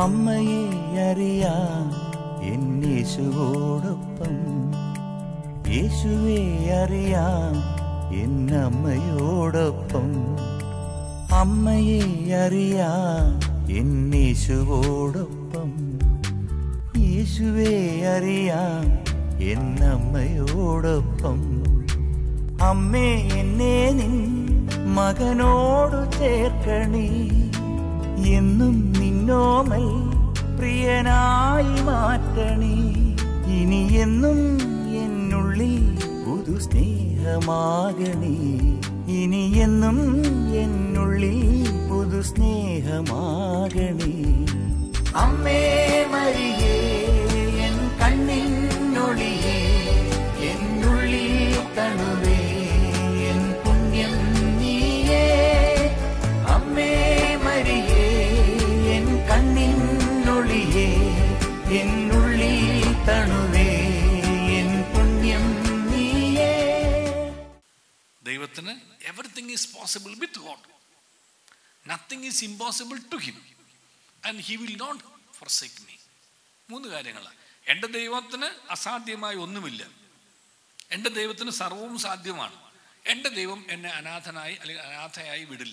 അമ്മയെ അറിയാം എന്നേശുവോടൊപ്പം യേശുവെ അറിയാം എന്നമ്മയോടൊപ്പം അമ്മയെ അറിയാം എന്നേശുവോടൊപ്പം യേശുവെ അറിയാം എന്നമ്മയോടൊപ്പം അമ്മേ എന്നെ നിൻ മകനോടു ചേർക്കണേ എന്നും നിന്നോമൽ പ്രിയനായി മാറ്റണേ ഇനി എന്നും എന്നുള്ളിൽ പുതു സ്നേഹമാകണേ ഇനി എന്നും എന്നുള്ളിൽ പുതു സ്നേഹമാകണേ അമ്മേ മരിയേ എൻ കണ്ണിനൊളിയേ എന്നുള്ളിൽ തണുവേ എൻ പുണ്യം നീയേ അമ്മേ മരിയേ എൻ കണ്ണിനൊളിയേ എന്നുള്ളിൽ തണുവേ എൻ പുണ്യം നീയേ ദൈവത്തിന് everything is possible with God nothing is impossible to him and he will not forsake me മൂന്ന് കാര്യങ്ങളാണ് എൻ്റെ ദൈവത്തിന് അസാധ്യമായ ഒന്നുമില്ല എൻ്റെ ദൈവത്തിന് സർവവും സാധ്യമാണ് എൻ്റെ ദൈവം എന്നെ അനാഥനായി അല്ലെങ്കിൽ അനാഥയായി വിടില്ല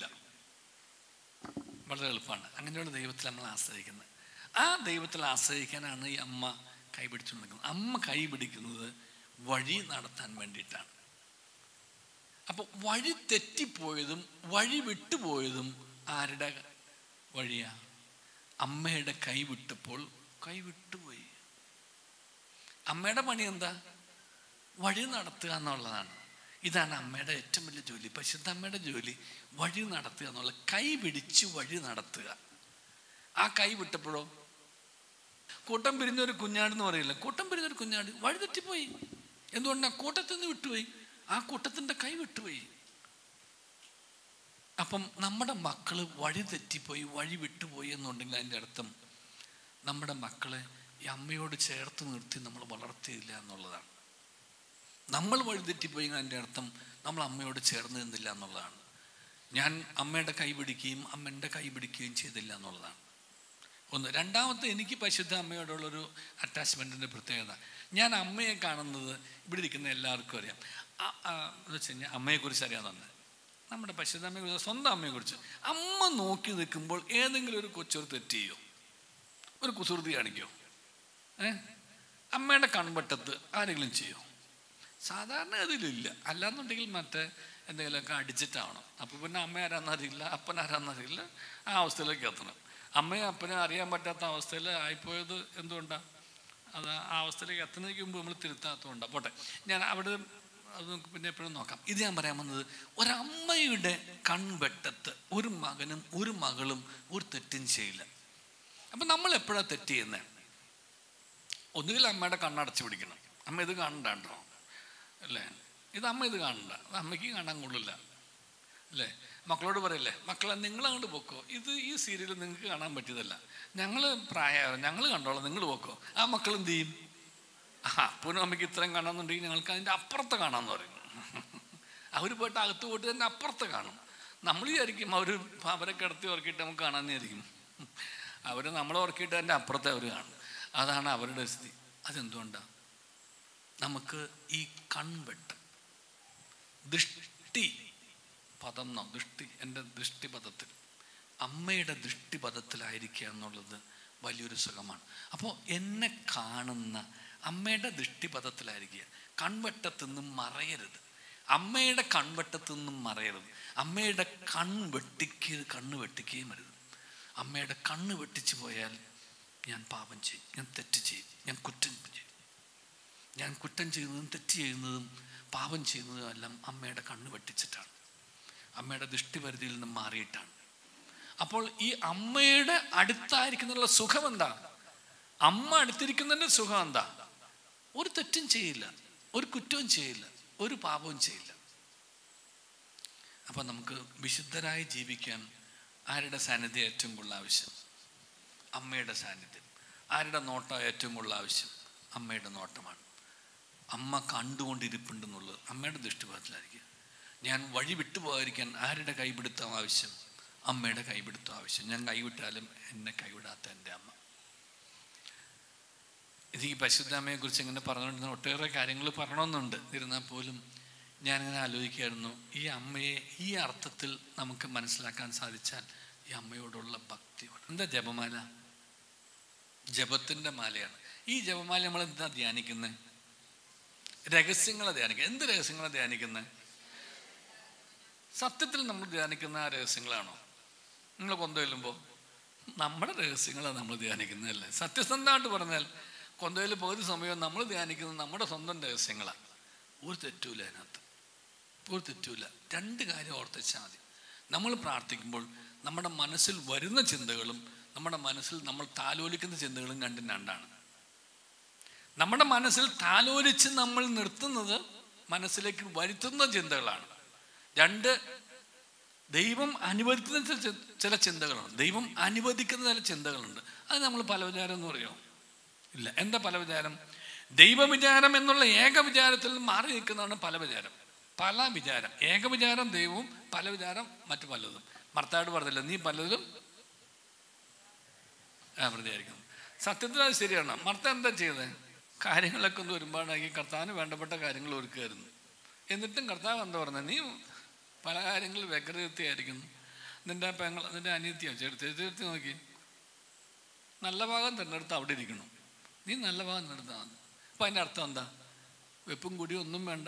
വളരെ എളുപ്പമാണ് അങ്ങനെയുള്ള ദൈവത്തിൽ നമ്മൾ ആശ്രയിക്കുന്നത് ആ ദൈവത്തിൽ ആശ്രയിക്കാനാണ് ഈ അമ്മ കൈപിടിച്ചുകൊണ്ടിരിക്കുന്നത് അമ്മ കൈപിടിക്കുന്നത് വഴി നടത്താൻ വേണ്ടിയിട്ടാണ് അപ്പോൾ വഴി തെറ്റിപ്പോയതും വഴി വിട്ടുപോയതും ആരുടെ വഴിയാ അമ്മയുടെ കൈ വിട്ടപ്പോൾ കൈ വിട്ടുപോയി അമ്മയുടെ പണി എന്താ വഴി നടത്തുക എന്നുള്ളതാണ് ഇതാണ് അമ്മയുടെ ഏറ്റവും വലിയ ജോലി പരിശുദ്ധ അമ്മയുടെ ജോലി വഴി നടത്തുക എന്നുള്ള കൈ പിടിച്ച് വഴി നടത്തുക ആ കൈ വിട്ടപ്പോഴോ കൂട്ടം പിരിഞ്ഞൊരു കുഞ്ഞാടെന്ന് പറയില്ല കൂട്ടം പിരിഞ്ഞൊരു കുഞ്ഞാട് വഴി തെറ്റിപ്പോയി എന്തുകൊണ്ടാണ് കൂട്ടത്തിൽ നിന്ന് വിട്ടുപോയി ആ കൂട്ടത്തിൻ്റെ കൈ വിട്ടുപോയി അപ്പം നമ്മുടെ മക്കള് വഴി തെറ്റിപ്പോയി വഴി വിട്ടുപോയി എന്നുണ്ടെങ്കിൽ അതിൻ്റെ അർത്ഥം നമ്മുടെ മക്കളെ ഈ അമ്മയോട് ചേർത്ത് നിർത്തി നമ്മൾ വളർത്തിയില്ല എന്നുള്ളതാണ് നമ്മൾ വഴി തെറ്റിപ്പോയി അതിൻ്റെ അർത്ഥം നമ്മൾ അമ്മയോട് ചേർന്ന് നിന്നില്ല എന്നുള്ളതാണ് ഞാൻ അമ്മയുടെ കൈ പിടിക്കുകയും അമ്മൻ്റെ കൈ പിടിക്കുകയും ചെയ്തില്ല എന്നുള്ളതാണ് ഒന്ന് രണ്ടാമത്തെ എനിക്ക് പരിശുദ്ധ അമ്മയോടുള്ളൊരു അറ്റാച്ച്മെൻറ്റിൻ്റെ പ്രത്യേകത ഞാൻ അമ്മയെ കാണുന്നത് ഇവിടെ ഇരിക്കുന്ന എല്ലാവർക്കും അറിയാം ആ- ആ, എന്ന് വെച്ച് കഴിഞ്ഞാൽ അമ്മയെക്കുറിച്ച് അറിയാമെന്നുണ്ട് നമ്മുടെ പരിശുദ്ധ അമ്മയെക്കുറിച്ച് സ്വന്തം അമ്മയെക്കുറിച്ച് അമ്മ നോക്കി നിൽക്കുമ്പോൾ ഏതെങ്കിലും ഒരു കൊച്ചൊരു തെറ്റ് ചെയ്യോ ഒരു കുസൃതി കാണിക്കോ ഏ അമ്മയുടെ കൺവട്ടത്ത് ആരെങ്കിലും ചെയ്യോ സാധാരണ അതിലില്ല അല്ലാന്നുണ്ടെങ്കിൽ മറ്റേ എന്തെങ്കിലുമൊക്കെ അടിച്ചിട്ടാവണം അപ്പോൾ പിന്നെ അമ്മ ആരാന്നറിയില്ല അപ്പൻ ആരാന്നറിയില്ല ആ അവസ്ഥയിലേക്ക് എത്തണം അമ്മയും അപ്പനും അറിയാൻ പറ്റാത്ത അവസ്ഥയിൽ ആയിപ്പോയത് എന്തുകൊണ്ടാണ് അത് ആ അവസ്ഥയിലേക്ക് എത്തുന്നതിന് മുമ്പ് നമ്മൾ തിരുത്താത്തതുകൊണ്ടാണ് പോട്ടെ ഞാൻ അവിടെ അത് നമുക്ക് പിന്നെ എപ്പോഴും നോക്കാം ഇത് ഞാൻ പറയാൻ വന്നത് ഒരമ്മയുടെ കൺവെട്ടത്ത് ഒരു മകനും ഒരു മകളും ഒരു തെറ്റും ചെയ്യില്ല അപ്പം നമ്മൾ എപ്പോഴാണ് തെറ്റ് ചെയ്യുന്നത് ഒന്നുകിൽ അമ്മയുടെ കണ്ണടച്ച് പിടിക്കണം അമ്മ ഇത് കാണണ്ട കേട്ടോ അല്ലേ ഇത് അമ്മ ഇത് കാണണ്ട അത് അമ്മയ്ക്ക് കാണാൻ കൊള്ളില്ല അല്ലേ മക്കളോട് പറയല്ലേ മക്കളെ നിങ്ങൾ അങ്ങോട്ട് പോക്കോ ഇത് ഈ സീരിയൽ നിങ്ങൾക്ക് കാണാൻ പറ്റിയതല്ല ഞങ്ങൾ പ്രായമാണ് ഞങ്ങൾ കണ്ടോളാം നിങ്ങൾ പോക്കോ ആ മക്കൾ എന്ത് ചെയ്യും ആ അപ്പനും അമ്മയ്ക്ക് ഇത്രയും കാണാമെന്നുണ്ടെങ്കിൽ ഞങ്ങൾക്ക് അതിൻ്റെ അപ്പുറത്ത് കാണാമെന്ന് പറയും അവർ പോയിട്ട് അകത്ത് പോയിട്ട് തന്നെ അപ്പുറത്ത് കാണും നമ്മൾ വിചാരിക്കും അവർ അവരെ കിടത്തി ഉറക്കിയിട്ട് നമുക്ക് കാണാമെന്ന് വിചാരിക്കും അവർ നമ്മളെ ഉറക്കിയിട്ട് തന്നെ അപ്പുറത്തെ അവർ കാണും അതാണ് അവരുടെ സ്ഥിതി അതെന്തുകൊണ്ടാണ് നമുക്ക് ഈ കൺവെട്ടം ദൃഷ്ടി പദം എന്നോ ദൃഷ്ടി എൻ്റെ ദൃഷ്ടിപഥത്തിൽ അമ്മയുടെ ദൃഷ്ടിപഥത്തിലായിരിക്കുക എന്നുള്ളത് വലിയൊരു സുഖമാണ് അപ്പോൾ എന്നെ കാണുന്ന അമ്മയുടെ ദൃഷ്ടിപഥത്തിലായിരിക്കുക കൺവെട്ടത്തു നിന്നും മറയരുത് അമ്മയുടെ കൺവെട്ടത്തു നിന്നും മറയരുത് അമ്മയുടെ കൺവെട്ടിക്ക് കണ്ണ് വെട്ടിക്കുകയും അരുത് അമ്മയുടെ കണ്ണ് വെട്ടിച്ചു പോയാൽ ഞാൻ പാപം ചെയ്യും ഞാൻ തെറ്റ് ചെയ്യും ഞാൻ കുറ്റം ചെയ്യും ഞാൻ കുറ്റം ചെയ്യുന്നതും തെറ്റ് ചെയ്യുന്നതും പാപം ചെയ്യുന്നതും എല്ലാം അമ്മയുടെ കണ്ണ് വെട്ടിച്ചിട്ടാണ് അമ്മയുടെ ദൃഷ്ടിപരിധിയിൽ നിന്ന് മാറിയിട്ടാണ് അപ്പോൾ ഈ അമ്മയുടെ അടുത്തായിരിക്കുന്നതിനുള്ള സുഖം എന്താ അമ്മ അടുത്തിരിക്കുന്നതിൻ്റെ സുഖം എന്താ ഒരു തെറ്റും ചെയ്യില്ല ഒരു കുറ്റവും ചെയ്യില്ല ഒരു പാപവും ചെയ്യില്ല അപ്പം നമുക്ക് വിശുദ്ധരായി ജീവിക്കാൻ ആരുടെ സാന്നിധ്യം ഏറ്റവും കൂടുതൽ ആവശ്യം അമ്മയുടെ സാന്നിധ്യം ആരുടെ നോട്ടം ഏറ്റവും കൂടുതൽ ആവശ്യം അമ്മയുടെ നോട്ടമാണ് അമ്മ കണ്ടുകൊണ്ടിരിപ്പുണ്ടെന്നുള്ളത് അമ്മയുടെ ദൃഷ്ടിപഥത്തിലായിരിക്കും ഞാൻ വഴി വിട്ടുപോകാതിരിക്കാൻ ആരുടെ കൈപിടുത്തം ആവശ്യം അമ്മയുടെ കൈപിടുത്തം ആവശ്യം ഞാൻ കൈവിട്ടാലും എന്നെ കൈവിടാത്ത എൻ്റെ അമ്മ എനിക്ക് പരിശുദ്ധാമ്മയെ കുറിച്ച് ഇങ്ങനെ പറഞ്ഞുകൊണ്ടിരുന്ന ഒട്ടേറെ കാര്യങ്ങൾ പറയണമെന്നുണ്ട് ഇരുന്നാൽ പോലും ഞാനിങ്ങനെ ആലോചിക്കുകയായിരുന്നു ഈ അമ്മയെ ഈ അർത്ഥത്തിൽ നമുക്ക് മനസ്സിലാക്കാൻ സാധിച്ചാൽ ഈ അമ്മയോടുള്ള ഭക്തി എന്താ ജപമാല ജപത്തിൻ്റെ മാലയാണ് ഈ ജപമാല നമ്മൾ എന്താ ധ്യാനിക്കുന്നത് രഹസ്യങ്ങളെ ധ്യാനിക്കുക എന്ത് രഹസ്യങ്ങളെ ധ്യാനിക്കുന്നത് സത്യത്തിൽ നമ്മൾ ധ്യാനിക്കുന്ന ആ രഹസ്യങ്ങളാണോ നിങ്ങൾ കൊണ്ടുവല്ലുമ്പോൾ നമ്മുടെ രഹസ്യങ്ങളാണ് നമ്മൾ ധ്യാനിക്കുന്നതല്ലേ സത്യസന്ധമായിട്ട് പറഞ്ഞാൽ കൊന്തയിൽ പകുതി സമയം നമ്മൾ ധ്യാനിക്കുന്നത് നമ്മുടെ സ്വന്തം രഹസ്യങ്ങളാണ് ഒരു തെറ്റൂല അതിനകത്ത് ഒരു തെറ്റൂല രണ്ട് കാര്യം ഓർത്തിച്ചാൽ മതി നമ്മൾ പ്രാർത്ഥിക്കുമ്പോൾ നമ്മുടെ മനസ്സിൽ വരുന്ന ചിന്തകളും നമ്മുടെ മനസ്സിൽ നമ്മൾ താലോലിക്കുന്ന ചിന്തകളും രണ്ടും രണ്ടാണ് നമ്മുടെ മനസ്സിൽ താലോലിച്ച് നമ്മൾ നിർത്തുന്നത് മനസ്സിലേക്ക് വരുത്തുന്ന ചിന്തകളാണ് രണ്ട് ദൈവം അനുവദിക്കുന്ന ചില ചി- ചില ചിന്തകളുണ്ട് ദൈവം അനുവദിക്കുന്ന ചില ചിന്തകളുണ്ട് അത് നമ്മൾ പല വിചാരം എന്ന് പറയുമോ ഇല്ല എന്താ പല വിചാരം ദൈവവിചാരം എന്നുള്ള ഏക വിചാരത്തിൽ നിന്ന് മാറി നിൽക്കുന്നതാണ് പല വിചാരം പല വിചാരം ഏക വിചാരം ദൈവവും പല വിചാരം മറ്റു പലതും ഭർത്താവ് പറഞ്ഞില്ല നീ പലതിലും ആ പ്രതിയായിരിക്കും സത്യത്തിൽ അത് ശരിയാണ് മർത്ത എന്താ ചെയ്തത് കാര്യങ്ങളൊക്കെ ഒന്ന് ഒരുപാടാക്കി കർത്താവിന് വേണ്ടപ്പെട്ട കാര്യങ്ങൾ ഒരുക്കുമായിരുന്നു എന്നിട്ടും കർത്താവ് എന്താ പറഞ്ഞത് നീ പല കാര്യങ്ങളിൽ വ്യഗ്രതയായിരിക്കുന്നു നിന്റെ പെങ്ങൾ നിന്റെ അനിയത്തിയോ ചെറുത്തി ചെറുത്തി നോക്കി നല്ല ഭാഗം തിരഞ്ഞെടുത്ത് അവിടെ ഇരിക്കണം നീ നല്ല ഭാഗം തിരഞ്ഞെടുത്താൽ മതി അപ്പം അതിൻ്റെ അർത്ഥം എന്താ വെപ്പും കുടിയും ഒന്നും വേണ്ട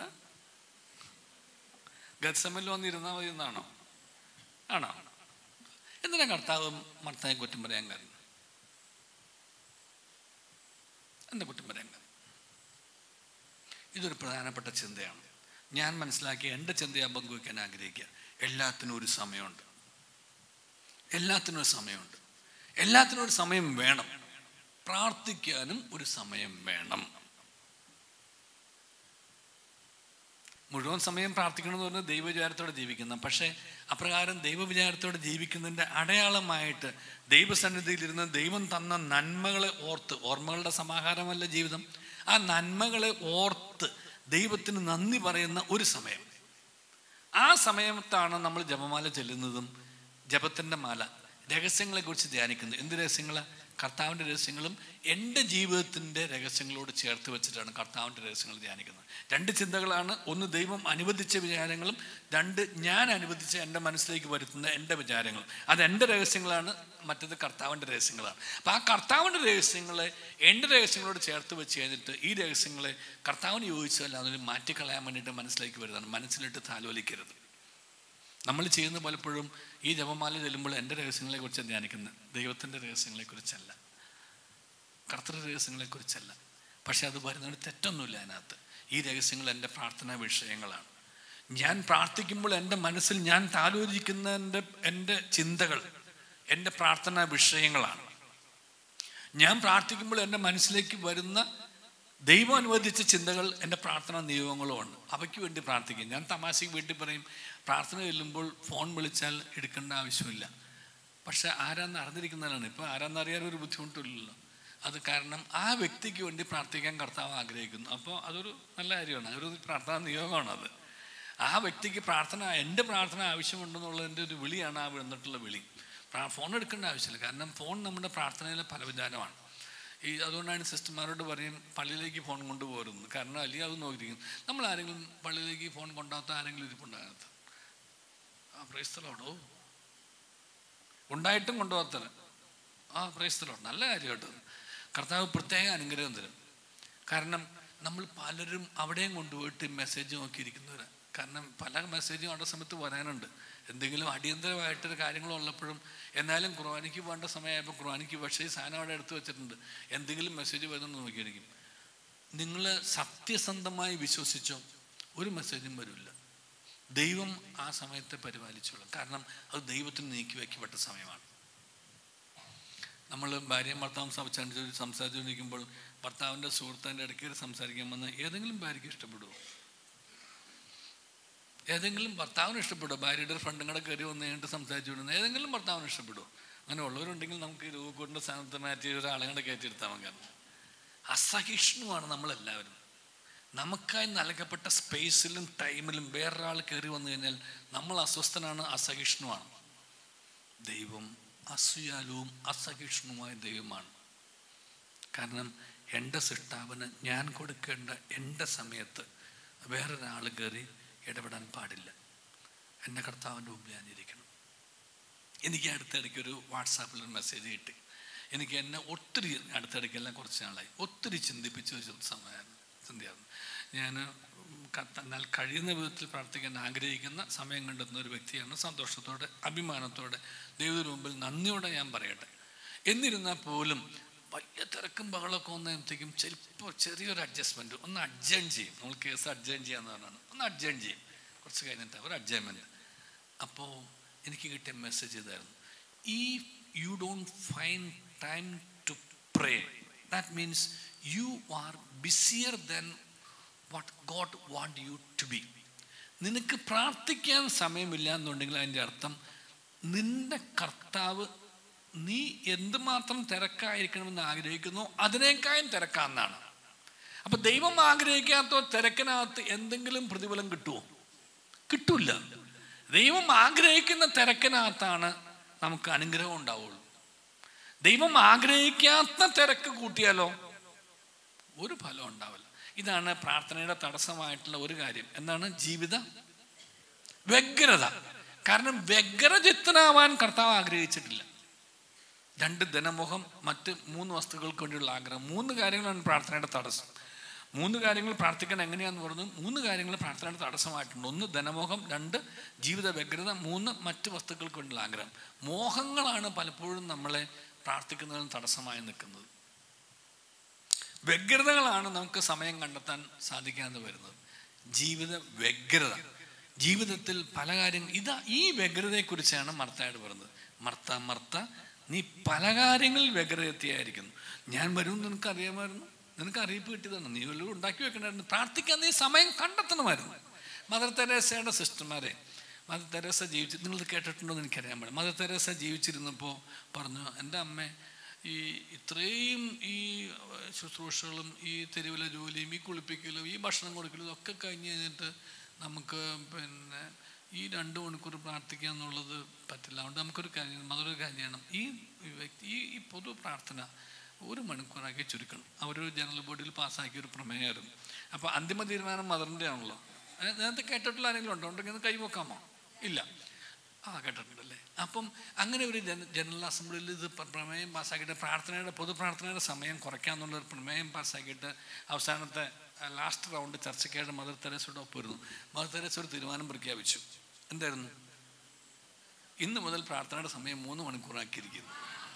ഗത്സമല്ല വന്നിരുന്നാൽ മതി എന്നാണോ ആണോ എന്തിനാ കർത്താവ് മർത്തായെ കുറ്റം പറയാൻ കാരണം എന്താ കുറ്റം പറയാൻ കാരണം ഇതൊരു പ്രധാനപ്പെട്ട ചിന്തയാണ് ഞാൻ മനസ്സിലാക്കിയ എൻ്റെ ചിന്തയെ പങ്കുവയ്ക്കാൻ ആഗ്രഹിക്കുക എല്ലാത്തിനും ഒരു സമയമുണ്ട് എല്ലാത്തിനും ഒരു സമയമുണ്ട് എല്ലാത്തിനും ഒരു സമയം വേണം പ്രാർത്ഥിക്കാനും ഒരു സമയം വേണം മുഴുവൻ സമയം പ്രാർത്ഥിക്കണമെന്ന് പറഞ്ഞാൽ ദൈവവിചാരത്തോടെ ജീവിക്കുന്ന പക്ഷേ അപ്രകാരം ദൈവവിചാരത്തോടെ ജീവിക്കുന്നതിൻ്റെ അടയാളമായിട്ട് ദൈവസന്നിധിയിലിരുന്ന് ദൈവം തന്ന നന്മകളെ ഓർത്ത് ഓർമ്മകളുടെ സമാഹാരമല്ല ജീവിതം ആ നന്മകളെ ഓർത്ത് ദൈവത്തിന് നന്ദി പറയുന്ന ഒരു സമയം ആ സമയത്താണ് നമ്മൾ ജപമാല ചെല്ലുന്നതും ജപത്തിൻ്റെ മാല രഹസ്യങ്ങളെക്കുറിച്ച് ധ്യാനിക്കുന്നത് എന്ത് രഹസ്യങ്ങൾ കർത്താവിൻ്റെ രഹസ്യങ്ങളും എൻ്റെ ജീവിതത്തിൻ്റെ രഹസ്യങ്ങളോട് ചേർത്ത് വെച്ചിട്ടാണ് കർത്താവിൻ്റെ രഹസ്യങ്ങൾ ധ്യാനിക്കുന്നത് രണ്ട് ചിന്തകളാണ് ഒന്ന് ദൈവം അനുവദിച്ച വിചാരങ്ങളും രണ്ട് ഞാൻ അനുവദിച്ച എൻ്റെ മനസ്സിലേക്ക് വരുത്തുന്ന എൻ്റെ വിചാരങ്ങളും അത് എൻ്റെ രഹസ്യങ്ങളാണ് മറ്റത് കർത്താവിൻ്റെ രഹസ്യങ്ങളാണ് അപ്പം ആ കർത്താവിൻ്റെ രഹസ്യങ്ങളെ എൻ്റെ രഹസ്യങ്ങളോട് ചേർത്ത് വെച്ച് കഴിഞ്ഞിട്ട് ഈ രഹസ്യങ്ങളെ കർത്താവിന് യോജിച്ചാൽ അതിന് മാറ്റിക്കളയാൻ വേണ്ടിയിട്ട് മനസ്സിലേക്ക് വരുന്നതാണ് മനസ്സിലിട്ട് താലോലിക്കരുത് നമ്മൾ ചെയ്യുന്ന പലപ്പോഴും ഈ ജപമാല ചെല്ലുമ്പോൾ എൻ്റെ രഹസ്യങ്ങളെ കുറിച്ച് ധ്യാനിക്കുന്നത് ദൈവത്തിൻ്റെ രഹസ്യങ്ങളെ കുറിച്ചല്ല കർത്തൃ രഹസ്യങ്ങളെ കുറിച്ചല്ല പക്ഷെ അത് വരുന്നതിന് തെറ്റൊന്നുമില്ല അതിനകത്ത് ഈ രഹസ്യങ്ങൾ എൻ്റെ പ്രാർത്ഥനാ വിഷയങ്ങളാണ് ഞാൻ പ്രാർത്ഥിക്കുമ്പോൾ എൻ്റെ മനസ്സിൽ ഞാൻ താലോചിക്കുന്ന എൻ്റെ എൻ്റെ ചിന്തകൾ എൻ്റെ പ്രാർത്ഥനാ വിഷയങ്ങളാണ് ഞാൻ പ്രാർത്ഥിക്കുമ്പോൾ എൻ്റെ മനസ്സിലേക്ക് വരുന്ന ദൈവം അനുവദിച്ച ചിന്തകൾ എൻ്റെ പ്രാർത്ഥനാ നിയോഗങ്ങളുമാണ് അവയ്ക്ക് വേണ്ടി പ്രാർത്ഥിക്കും ഞാൻ തമാശയ്ക്ക് വേണ്ടി പറയും പ്രാർത്ഥന ചെല്ലുമ്പോൾ ഫോൺ വിളിച്ചാൽ എടുക്കേണ്ട ആവശ്യമില്ല പക്ഷെ ആരാന്ന് അറിഞ്ഞിരിക്കുന്നതാണ് ഇപ്പോൾ ആരാന്ന് അറിയാൻ ഒരു ബുദ്ധിമുട്ടില്ലല്ലോ അത് കാരണം ആ വ്യക്തിക്ക് വേണ്ടി പ്രാർത്ഥിക്കാൻ കർത്താവ് ആഗ്രഹിക്കുന്നു അപ്പോൾ അതൊരു നല്ല കാര്യമാണ് അതൊരു പ്രാർത്ഥനാ നിയോഗമാണ് അത് ആ വ്യക്തിക്ക് പ്രാർത്ഥന എൻ്റെ പ്രാർത്ഥന ആവശ്യമുണ്ടെന്നുള്ളതിൻ്റെ ഒരു വിളിയാണ് ആ വന്നിട്ടുള്ള വിളി പ്രാ- ഫോൺ എടുക്കേണ്ട ആവശ്യമില്ല കാരണം ഫോൺ നമ്മുടെ പ്രാർത്ഥനയിലെ പല വിധാനമാണ് ഈ അതുകൊണ്ടാണ് സിസ്റ്റർമാരോട് പറയും പള്ളിയിലേക്ക് ഫോൺ കൊണ്ടുപോരുന്നു കാരണം അല്ലെങ്കിൽ അത് നോക്കിയിരിക്കും നമ്മൾ ആരെങ്കിലും പള്ളിയിലേക്ക് ഫോൺ കൊണ്ടാത്ത ആരെങ്കിലും ഇരിപ്പുണ്ടാകത്ത് ആ പ്രൈസ്തലോടോ ഉണ്ടായിട്ടും കൊണ്ടുപോകത്തല്ല ആ പ്രൈസ്തലോട് നല്ല കാര്യം കേട്ടോ കർത്താവ് പ്രത്യേക അനുഗ്രഹം തരും കാരണം നമ്മൾ പലരും അവിടെയും കൊണ്ടുപോയിട്ട് മെസ്സേജ് നോക്കിയിരിക്കുന്നവരാണ് കാരണം പല മെസ്സേജും അവിടെ സമയത്ത് വരാനുണ്ട് എന്തെങ്കിലും അടിയന്തരമായിട്ടൊരു കാര്യങ്ങളുള്ളപ്പോഴും എന്നാലും ഖുർആാനിക്ക് പോകേണ്ട സമയമായപ്പോൾ ഖുർആാനിക്ക് പക്ഷേ ഈ സാധനം അവിടെ എടുത്തു വെച്ചിട്ടുണ്ട് എന്തെങ്കിലും മെസ്സേജ് വരുന്നുണ്ട് നോക്കിയിരിക്കും നിങ്ങൾ സത്യസന്ധമായി വിശ്വസിച്ചോ ഒരു മെസ്സേജും വരില്ല ദൈവം ആ സമയത്തെ പരിപാലിച്ചോളും കാരണം അത് ദൈവത്തിന് നീക്കി വയ്ക്കപ്പെട്ട സമയമാണ് നമ്മൾ ഭാര്യയും ഭർത്താവും സംസാരിച്ചു സംസാരിച്ചുകൊണ്ടിരിക്കുമ്പോൾ ഭർത്താവിൻ്റെ സുഹൃത്തിൻ്റെ ഇടയ്ക്ക് സംസാരിക്കാൻ വന്ന് ഏതെങ്കിലും ഭാര്യയ്ക്ക് ഇഷ്ടപ്പെടുമോ ഏതെങ്കിലും ഭർത്താവിന് ഇഷ്ടപ്പെടുമോ ഭാര്യയുടെ ഒരു ഫ്രണ്ടും കൂടെ കയറി വന്ന് കഴിഞ്ഞിട്ട് സംസാരിച്ചു വിടുന്നത് ഏതെങ്കിലും ഭർത്താവിന് ഇഷ്ടപ്പെടുമോ അങ്ങനെ ഉള്ളവരുണ്ടെങ്കിൽ നമുക്ക് ഈ രൂപക്കൂടിൻ്റെ സ്ഥാനത്ത് മാറ്റി ഒരാളെ കൂടെ കയറ്റിയെടുത്താൽ മതി കാരണം അസഹിഷ്ണുവാണ് നമ്മളെല്ലാവരും നമുക്കായി നൽകപ്പെട്ട സ്പേസിലും ടൈമിലും വേറൊരാൾ കയറി വന്നു കഴിഞ്ഞാൽ നമ്മൾ അസ്വസ്ഥനാണ് അസഹിഷ്ണുവാണ് ദൈവം അസൂയാലുവും അസഹിഷ്ണുമായ ദൈവമാണ് കാരണം എൻ്റെ സിട്ടാവിന് ഞാൻ കൊടുക്കേണ്ട എൻ്റെ സമയത്ത് വേറൊരാൾ കയറി ഇടപെടാൻ പാടില്ല എൻ്റെ കർത്താവിൻ്റെ മുമ്പിൽ ഞാനിരിക്കണം എനിക്ക് അടുത്തിടയ്ക്ക് ഒരു വാട്സാപ്പിൽ ഒരു മെസ്സേജ് കിട്ടി എനിക്ക് എന്നെ ഒത്തിരി അടുത്തിടയ്ക്കെല്ലാം കുറച്ച് നാളായി ഒത്തിരി ചിന്തിപ്പിച്ച ഒരു സമയമാണ് ചിന്തയായിരുന്നു ഞാൻ എന്നാൽ കഴിയുന്ന വിധത്തിൽ പ്രാർത്ഥിക്കാൻ ആഗ്രഹിക്കുന്ന സമയം കണ്ടെത്തുന്ന ഒരു വ്യക്തിയാണ് സന്തോഷത്തോടെ അഭിമാനത്തോടെ ദൈവത്തിന് മുമ്പിൽ നന്ദിയോടെ ഞാൻ പറയട്ടെ എന്നിരുന്നാൽ പോലും വലിയ തിരക്കും ബഹളമൊക്കെ വന്നപ്പോഴത്തേക്കും ചിലപ്പോൾ ചെറിയൊരു അഡ്ജസ്റ്റ്മെൻറ്റ് ഒന്ന് അഡ്ജൈൻ ചെയ്യും നമ്മൾ കേസ് അഡ്ജൈൻ ചെയ്യാന്ന് പറഞ്ഞാണ് ഒന്ന് അഡ്ജൈൻ ചെയ്യും കുറച്ച് കഴിഞ്ഞിട്ട് ഒരു അഡ്ജൈൻമെൻറ്റ് അപ്പോൾ എനിക്ക് കിട്ടിയ മെസ്സേജ് ഇതായിരുന്നു ഈ you don't find time to pray that means you are busier then what God want you to be നിനക്ക് പ്രാർത്ഥിക്കാൻ സമയമില്ല എന്നുണ്ടെങ്കിൽ അതിൻ്റെ അർത്ഥം നിന്റെ കർത്താവ് നീ എന്തുമാത്രം തിരക്കായിരിക്കണമെന്ന് ആഗ്രഹിക്കുന്നു അതിനേക്കാളും തിരക്കാന്നാണ് അപ്പൊ ദൈവം ആഗ്രഹിക്കാത്ത തിരക്കിനകത്ത് എന്തെങ്കിലും പ്രതിഫലം കിട്ടുമോ കിട്ടൂല ദൈവം ആഗ്രഹിക്കുന്ന തിരക്കിനകത്താണ് നമുക്ക് അനുഗ്രഹം ഉണ്ടാവുള്ളൂ ദൈവം ആഗ്രഹിക്കാത്ത തിരക്ക് കൂട്ടിയാലോ ഒരു ഫലം ഉണ്ടാവില്ല ഇതാണ് പ്രാർത്ഥനയുടെ തടസ്സമായിട്ടുള്ള ഒരു കാര്യം എന്താണ് ജീവിത വ്യഗ്രത കാരണം വ്യഗ്രചിത്തനാവാൻ കർത്താവ് ആഗ്രഹിച്ചിട്ടില്ല രണ്ട് ധനമുഖം മറ്റ് മൂന്ന് വസ്തുക്കൾക്ക് വേണ്ടിയുള്ള ആഗ്രഹം മൂന്ന് കാര്യങ്ങളാണ് പ്രാർത്ഥനയുടെ തടസ്സം മൂന്ന് കാര്യങ്ങൾ പ്രാർത്ഥിക്കാൻ എങ്ങനെയാന്ന് പറഞ്ഞു മൂന്ന് കാര്യങ്ങൾ പ്രാർത്ഥനയുടെ തടസ്സമായിട്ടുണ്ട് ഒന്ന് ധനമോഹം രണ്ട് ജീവിത വ്യഗ്രത മൂന്ന് മറ്റ് വസ്തുക്കൾക്ക് വേണ്ടിയുള്ള ആഗ്രഹം മോഹങ്ങളാണ് പലപ്പോഴും നമ്മളെ പ്രാർത്ഥിക്കുന്നതിന് തടസ്സമായി നിൽക്കുന്നത് വ്യഗ്രതകളാണ് നമുക്ക് സമയം കണ്ടെത്താൻ സാധിക്കാതെ വരുന്നത് ജീവിത വ്യഗ്രത ജീവിതത്തിൽ പല കാര്യങ്ങൾ ഇതാ ഈ വ്യഗ്രതയെക്കുറിച്ചാണ് മർത്തയായിട്ട് പറയുന്നത് മർത്ത മർത്ത നീ പല കാര്യങ്ങളിൽ വ്യഗ്രതയായിരിക്കുന്നു ഞാൻ വരും നിനക്ക് അറിയാമായിരുന്നു നിനക്ക് അറിയിപ്പ് കിട്ടിയതാണ് നീ വല്ലതും ഉണ്ടാക്കി വെക്കണ്ടായിരുന്നു പ്രാർത്ഥിക്കാൻ നീ സമയം കണ്ടെത്തണമായിരുന്നു മദർ തെരേസയുടെ സിസ്റ്റർമാരെ മദർ തെരേസ ജീവിച്ച് നിങ്ങൾ കേട്ടിട്ടുണ്ടോ എന്ന് എനിക്കറിയാൻ പാടില്ല മദർ തെരേസ ജീവിച്ചിരുന്നപ്പോൾ പറഞ്ഞു എൻ്റെ അമ്മ ഈ ഇത്രയും ഈ ശുശ്രൂഷകളും ഈ തെരുവിലെ ജോലിയും ഈ കുളിപ്പിക്കലും ഈ ഭക്ഷണം കൊടുക്കലും ഇതൊക്കെ കഴിഞ്ഞ് കഴിഞ്ഞിട്ട് നമുക്ക് പിന്നെ ഈ രണ്ട് മണിക്കൂർ പ്രാർത്ഥിക്കുക എന്നുള്ളത് പറ്റില്ല അതുകൊണ്ട് നമുക്കൊരു കാര്യം അതൊരു കാര്യം ചെയ്യണം ഈ വ്യക്തി ഈ ഈ പൊതു പ്രാർത്ഥന ഒരു മണിക്കൂറാക്കി ചുരുക്കണം അവരൊരു ജനറൽ ബോഡിയിൽ പാസ്സാക്കിയ ഒരു പ്രമേയമായിരുന്നു അപ്പോൾ അന്തിമ തീരുമാനം മദറിൻ്റെ ആണല്ലോ ഏ, നേരത്തെ കേട്ടിട്ടുള്ള ആരെങ്കിലും ഉണ്ടോ ഉണ്ടെങ്കിൽ ഒന്ന് കൈവക്കാമോ ഇല്ല ആ കേട്ടിട്ടുണ്ടല്ലേ അപ്പം അങ്ങനെ ഒരു ജന ജനറൽ അസംബ്ലിയിൽ ഇത് പ്ര- പ്രമേയം പാസ്സാക്കിയിട്ട് പ്രാർത്ഥനയുടെ പൊതു പ്രാർത്ഥനയുടെ സമയം കുറയ്ക്കാന്നുള്ള ഒരു പ്രമേയം പാസ്സാക്കിയിട്ട് അവസാനത്തെ ലാസ്റ്റ് റൗണ്ട് ചർച്ചയ്ക്കായിട്ട് മദർ തെരേസയുടെ ഒപ്പിരുന്നു മദർ തെരേസ ഒരു തീരുമാനം പ്രഖ്യാപിച്ചു എന്തായിരുന്നു ഇന്ന് മുതൽ പ്രാർത്ഥനയുടെ സമയം മൂന്ന് മണിക്കൂറാക്കിയിരിക്കുന്നു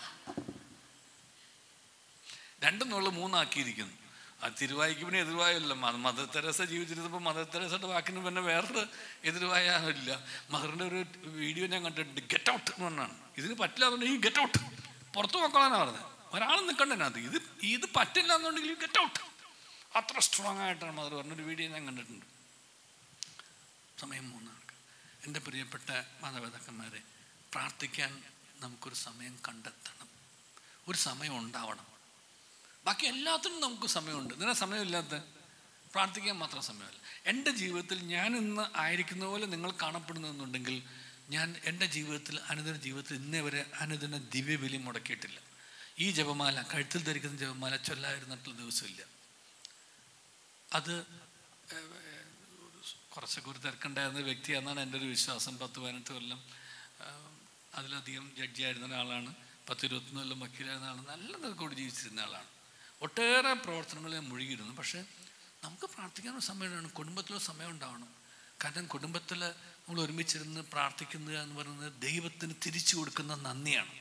രണ്ടെന്നുള്ള മൂന്നാക്കിയിരിക്കുന്നു ആ തിരുവായിക്ക് പിന്നെ എതിർവായല്ല മദർ തെരേസ ജീവിച്ചിരുന്നപ്പോൾ മദർ തെരേസയുടെ വാക്കിന് പിന്നെ വേറൊരു എതിർവായില്ല മദറിൻ്റെ ഒരു വീഡിയോ ഞാൻ കണ്ടിട്ടുണ്ട് ഗെറ്റ് ഔട്ട് എന്ന് പറഞ്ഞാണ് ഇതിന് പറ്റില്ല എന്നുണ്ടെങ്കിൽ ഈ ഗെറ്റ് ഔട്ട് പുറത്ത് നോക്കണമെന്നാണ് പറഞ്ഞത് ഒരാൾ നിൽക്കണ്ട അതിനകത്ത് ഇത് ഇത് പറ്റില്ല എന്നുണ്ടെങ്കിൽ ഗെറ്റ് ഔട്ട് അത്ര സ്ട്രോങ് ആയിട്ടാണ് മദർ പറഞ്ഞൊരു വീഡിയോ ഞാൻ കണ്ടിട്ടുണ്ട് സമയം മൂന്നാണ് എൻ്റെ പ്രിയപ്പെട്ട മാതാപിതാക്കന്മാരെ പ്രാർത്ഥിക്കാൻ നമുക്കൊരു സമയം കണ്ടെത്തണം ഒരു സമയം ഉണ്ടാവണം ബാക്കി എല്ലാത്തിനും നമുക്ക് സമയമുണ്ട് ഇതിനെ സമയമില്ലാത്ത പ്രാർത്ഥിക്കാൻ മാത്രം സമയമല്ല എൻ്റെ ജീവിതത്തിൽ ഞാൻ ഇന്ന് ആയിരിക്കുന്ന പോലെ നിങ്ങൾ കാണപ്പെടുന്നുണ്ടെങ്കിൽ ഞാൻ എൻ്റെ ജീവിതത്തിൽ അനുദിന ജീവിതത്തിൽ ഇന്നേ വരെ അനുദിന ദിവ്യബലി മുടക്കിയിട്ടില്ല ഈ ജപമാല കഴുത്തിൽ ധരിക്കുന്ന ജപമാല ചൊല്ലായിരുന്നിട്ടുള്ള ദിവസമില്ല അത് ഏഹ്, കുറച്ചൊക്കെ ഒരു തിരക്കുണ്ടായിരുന്ന വ്യക്തിയാണെന്നാണ് എൻ്റെ ഒരു വിശ്വാസം പത്ത് പതിനെട്ട് കൊല്ലം ആഹ്, അതിലധികം ജഡ്ജിയായിരുന്ന ഒരാളാണ് പത്ത് ഇരുപത്തൊന്ന് കൊല്ലം വക്കീലായിരുന്ന ആളാണ് നല്ല തിരക്കോട് ജീവിച്ചിരുന്ന ആളാണ് ഒട്ടേറെ പ്രവർത്തനങ്ങളിൽ ഞാൻ മുഴുകിയിരുന്നു പക്ഷേ നമുക്ക് പ്രാർത്ഥിക്കാനുള്ള സമയമാണ് കുടുംബത്തിലൊരു സമയം ഉണ്ടാവണം കാരണം കുടുംബത്തിൽ നമ്മൾ ഒരുമിച്ചിരുന്ന് പ്രാർത്ഥിക്കുക എന്ന് പറയുന്നത് ദൈവത്തിന് തിരിച്ചു കൊടുക്കുന്ന നന്ദിയാണ്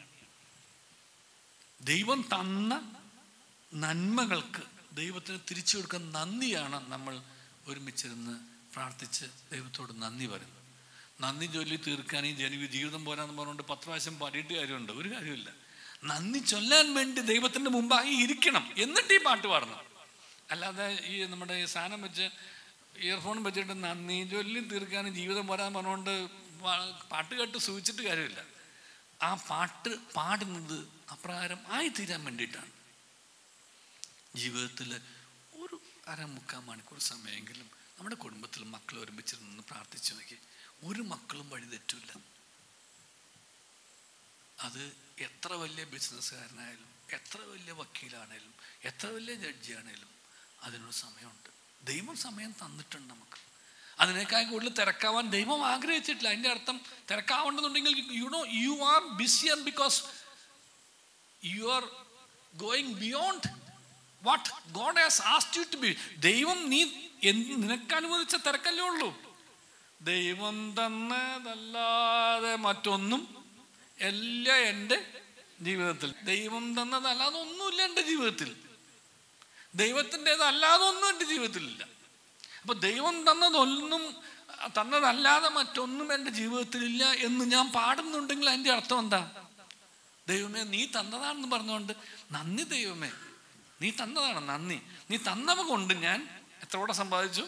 ദൈവം തന്ന നന്മകൾക്ക് ദൈവത്തിന് തിരിച്ചു കൊടുക്കുന്ന നന്ദിയാണ് നമ്മൾ ഒരുമിച്ചിരുന്ന് പ്രാർത്ഥിച്ച് ദൈവത്തോട് നന്ദി പറയുന്നത് നന്ദി ജോലി തീർക്കാൻ ഈ ജന ജീവിതം പോരാന്ന് പറഞ്ഞുകൊണ്ട് പത്ത് പ്രാവശ്യം പാടിയിട്ട് കാര്യമുണ്ട് ഒരു കാര്യമില്ല നന്ദി ചൊല്ലാൻ വേണ്ടി ദൈവത്തിൻ്റെ മുമ്പായി ഇരിക്കണം എന്നിട്ട് ഈ പാട്ട് പാടണം അല്ലാതെ ഈ നമ്മുടെ ഈ സാധനം വെച്ച് ഇയർഫോൺ വെച്ചിട്ട് നന്ദി ചൊല്ലി തീർക്കാൻ ജീവിതം പോരാന്ന് പറഞ്ഞുകൊണ്ട് പാ- പാട്ട് കേട്ട് സൂചിച്ചിട്ട് കാര്യമില്ല ആ പാട്ട് പാടുന്നത് അപ്രകാരം ആയിത്തീരാൻ വേണ്ടിയിട്ടാണ് ജീവിതത്തിൽ ഒരു അര മുക്കാൽ മണിക്കൂർ സമയമെങ്കിലും നമ്മുടെ കുടുംബത്തിൽ മക്കൾ ഒരുമിച്ചിരുന്ന് പ്രാർത്ഥിച്ചു നോക്കി ഒരു മക്കളും വഴി തെറ്റില്ല അത് എത്ര വലിയ ബിസിനസ്സുകാരനായാലും എത്ര വലിയ വക്കീലാണേലും എത്ര വലിയ ജഡ്ജിയാണേലും അതിനൊരു സമയമുണ്ട് ദൈവം സമയം തന്നിട്ടുണ്ട് നമുക്ക് അതിനേക്കാൾ കൂടുതൽ തിരക്കാവാൻ ദൈവം ആഗ്രഹിച്ചിട്ടില്ല അതിൻ്റെ അർത്ഥം തിരക്കാവേണ്ടതുണ്ടെങ്കിൽ you know you are busier because you are going beyond what God has asked you to be ദൈവം നീ എന്ത് നിനക്ക് അനുവദിച്ച തിരക്കല്ലേ ഉള്ളൂ ദൈവം തന്നതല്ലാതെ മറ്റൊന്നും എല്ലാം എൻ്റെ ജീവിതത്തിൽ ദൈവം തന്നതല്ലാതെ ഒന്നുമില്ല എൻ്റെ ജീവിതത്തിൽ ദൈവത്തിൻ്റെതല്ലാതെ ഒന്നും എൻ്റെ ജീവിതത്തിലില്ല അപ്പൊ ദൈവം തന്നതൊന്നും തന്നതല്ലാതെ മറ്റൊന്നും എൻ്റെ ജീവിതത്തിലില്ല എന്ന് ഞാൻ പാടുന്നുണ്ടെങ്കിൽ അതിൻ്റെ അർത്ഥം എന്താ ദൈവമേ നീ തന്നതാണെന്ന് പറഞ്ഞുകൊണ്ട് നന്ദി ദൈവമേ നീ തന്നതാണ് നന്ദി നീ തന്നവ കൊണ്ട് ഞാൻ എത്ര കൂടെ സമ്പാദിച്ചു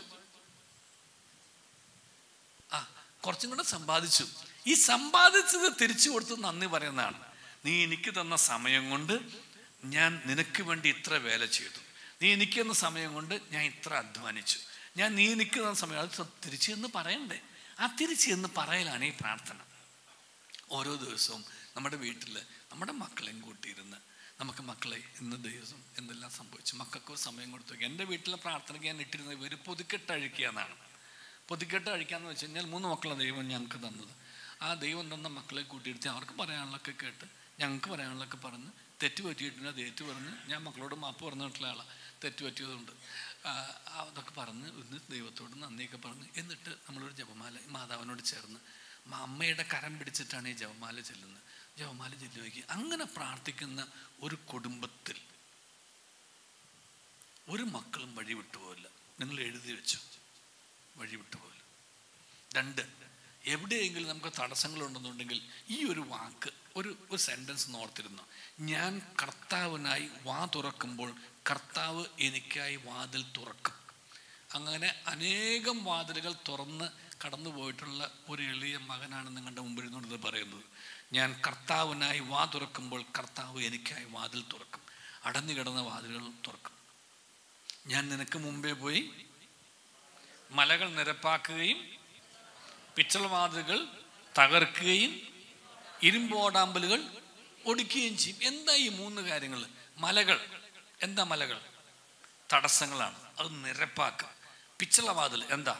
ആ കുറച്ചും കൂടെ സമ്പാദിച്ചു ഈ സമ്പാദിച്ചത് തിരിച്ചു കൊടുത്ത് നന്ദി പറയുന്നതാണ് നീ എനിക്ക് തന്ന സമയം കൊണ്ട് ഞാൻ നിനക്ക് വേണ്ടി ഇത്ര വേല ചെയ്തു നീ എനിക്ക് തന്ന സമയം കൊണ്ട് ഞാൻ ഇത്ര അധ്വാനിച്ചു ഞാൻ നീ എനിക്ക് തന്ന സമയം അത് തിരിച്ചു എന്ന് പറയണ്ടേ ആ തിരിച്ചു എന്ന് പറയലാണ് ഈ പ്രാർത്ഥന ഓരോ ദിവസവും നമ്മുടെ വീട്ടിൽ നമ്മുടെ മക്കളെയും കൂട്ടിയിരുന്ന് നമുക്ക് മക്കളെ ഇന്ന് ദിവസം എന്തെല്ലാം സംഭവിച്ചു മക്കൾക്ക് ഒരു സമയം കൊടുത്തു നോക്കി എൻ്റെ വീട്ടിലെ പ്രാർത്ഥനയ്ക്ക് ഞാൻ ഇട്ടിരുന്നത് ഇവർ പൊതുക്കെട്ട് അഴിക്കുക എന്നാണ് പൊതുക്കെട്ട് അഴിക്കാന്ന് വെച്ച് കഴിഞ്ഞാൽ മൂന്ന് മക്കളെ ദൈവം ഞങ്ങൾക്ക് തന്നത് ആ ദൈവം തന്ന മക്കളെ കൂട്ടിയിരുത്തി അവർക്ക് പറയാനുള്ളതൊക്കെ കേട്ട് ഞങ്ങൾക്ക് പറയാനുള്ളതൊക്കെ പറഞ്ഞ് തെറ്റ് പറ്റിയിട്ടുണ്ട് അത് ഏറ്റു പറഞ്ഞ് ഞാൻ മക്കളോട് മാപ്പ് പറഞ്ഞിട്ടുള്ള ആളാണ് തെറ്റ് പറ്റിയതുകൊണ്ട് ആ, അതൊക്കെ പറഞ്ഞ് ഇന്ന് ദൈവത്തോട് നന്ദിയൊക്കെ പറഞ്ഞ് എന്നിട്ട് നമ്മളൊരു ജപമാല മാതാവിനോട് ചേർന്ന് മ- അമ്മയുടെ കരം പിടിച്ചിട്ടാണ് ഈ ജപമാല ചെല്ലുന്നത് ജപമാല ചെല്ലുവയ്ക്ക് അങ്ങനെ പ്രാർത്ഥിക്കുന്ന ഒരു കുടുംബത്തിൽ ഒരു മക്കളും വഴി വിട്ടുപോകില്ല നിങ്ങൾ എഴുതി വെച്ചു വഴി വിട്ടുപോകില്ല രണ്ട് എവിടെയെങ്കിലും നമുക്ക് തടസ്സങ്ങളുണ്ടെന്നുണ്ടെങ്കിൽ ഈ ഒരു വാക്ക് ഒരു ഒരു സെൻറ്റൻസ് നോർത്തിരുന്നു ഞാൻ കർത്താവിനായി വാ തുറക്കുമ്പോൾ കർത്താവ് എനിക്കായി വാതിൽ തുറക്കും അങ്ങനെ അനേകം വാതിലുകൾ തുറന്ന് കടന്നു പോയിട്ടുള്ള ഒരു എളിയ മകനാണ് നിങ്ങളുടെ മുമ്പിൽ നിന്നുള്ളത് പറയുന്നത് ഞാൻ കർത്താവിനായി വാ തുറക്കുമ്പോൾ കർത്താവ് എനിക്കായി വാതിൽ തുറക്കും അടഞ്ഞു കിടന്ന വാതിലുകൾ തുറക്കും ഞാൻ നിനക്ക് മുമ്പേ പോയി മലകൾ നിരപ്പാക്കുകയും പിച്ചളവാതിലുകൾ തകർക്കുകയും ഇരുമ്പോടാമ്പലുകൾ ഒടിക്കുകയും ചെയ്യും എന്താ ഈ മൂന്ന് കാര്യങ്ങൾ മലകൾ എന്താ മലകൾ തടസ്സങ്ങളാണ് അത് നിരപ്പാക്കുക പിച്ചളവാതിൽ എന്താ